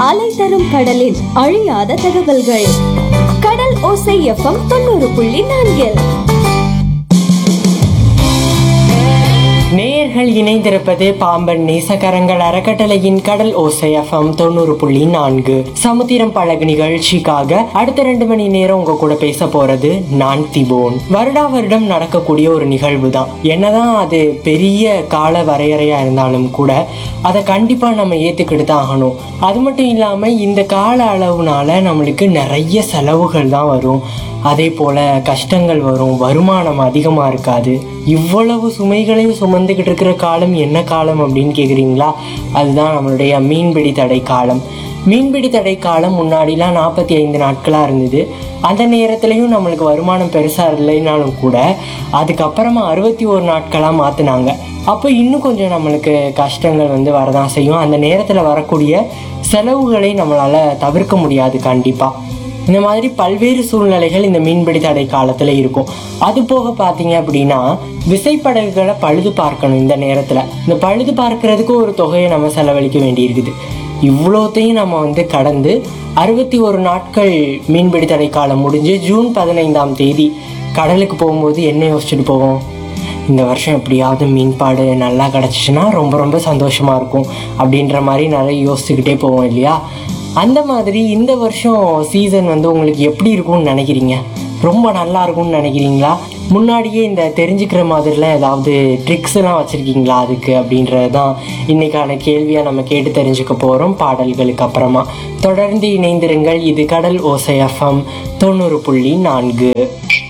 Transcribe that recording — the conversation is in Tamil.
அலை தரும் கடலின் அழியாத தகவல்கள் கடல் ஓசை எஃப்எம் தொண்ணூறு புள்ளி நான்கில் நேயர்கள் இணைந்திருப்பது பாம்பன் நேசகரங்கள் அறக்கட்டளையின் கடல் ஓசை எஃப்எம் தொண்ணூறு புள்ளி நான்கு சமுத்திரம் பழகு நிகழ்ச்சிக்காக அடுத்த ரெண்டு மணி நேரம் உங்க கூட பேச போறது நான் திபோன் வருடா வருடம் நடக்கக்கூடிய ஒரு நிகழ்வு தான் என்னதான் அது பெரிய கால வரையறையா இருந்தாலும் கூட அதை கண்டிப்பா நம்ம ஏத்துக்கிட்டு தான் ஆகணும் அது மட்டும் இல்லாம இந்த கால அளவுனால நம்மளுக்கு நிறைய செலவுகள் தான் வரும் அதே போல கஷ்டங்கள் வரும் வருமானம் அதிகமாக இருக்காது இவ்வளவு சுமைகளையும் சுமந்துக்கிட்டு இருக்கிற காலம் என்ன காலம் அப்படின்னு கேட்குறீங்களா அதுதான் நம்மளுடைய மீன்பிடி தடை காலம் மீன்பிடி தடை காலம் முன்னாடிலாம் நாற்பத்தி ஐந்து நாட்களாக இருந்தது அந்த நேரத்துலையும் நம்மளுக்கு வருமானம் பெருசாக இல்லைனாலும் கூட அதுக்கப்புறமா அறுபத்தி ஒரு நாட்களாக மாற்றினாங்க அப்போ இன்னும் கொஞ்சம் நம்மளுக்கு கஷ்டங்கள் வந்து வரதான் செய்யும் அந்த நேரத்தில் வரக்கூடிய செலவுகளை நம்மளால் தவிர்க்க முடியாது கண்டிப்பாக இந்த மாதிரி பல்வேறு சூழ்நிலைகள் இந்த மீன்பிடி தடை காலத்தில் இருக்கும் அது போக பார்த்தீங்க அப்படின்னா விசைப்படகுகளை பழுது பார்க்கணும் இந்த நேரத்தில் இந்த பழுது பார்க்கறதுக்கு ஒரு தொகையை நம்ம செலவழிக்க வேண்டியிருக்குது இவ்வளோத்தையும் நம்ம வந்து கடந்து அறுபத்தி ஒரு நாட்கள் மீன்பிடி தடை காலம் முடிஞ்சு ஜூன் பதினைந்தாம் தேதி கடலுக்கு போகும்போது என்ன யோசிச்சுட்டு போவோம் இந்த வருஷம் எப்படியாவது மீன்பாடு நல்லா கிடச்சிச்சின்னா ரொம்ப ரொம்ப சந்தோஷமாக இருக்கும் அப்படின்ற மாதிரி நிறைய யோசிச்சுக்கிட்டே போவோம் இல்லையா அந்த மாதிரி இந்த வருஷம் சீசன் வந்து உங்களுக்கு எப்படி இருக்கும்னு நினைக்கிறீங்க ரொம்ப நல்லா இருக்கும்னு நினைக்கிறீங்களா முன்னாடியே இந்த தெரிஞ்சுக்கிற மாதிரிலாம் ஏதாவது ட்ரிக்ஸ் எல்லாம் வச்சுருக்கீங்களா அதுக்கு அப்படின்றது தான் இன்னைக்கான கேள்வியாக நம்ம கேட்டு தெரிஞ்சுக்க போகிறோம் பாடல்களுக்கு அப்புறமா தொடர்ந்து இணைந்திருங்கள் இது கடல் ஓசை எஃப்எம் தொண்ணூறு புள்ளி நான்கு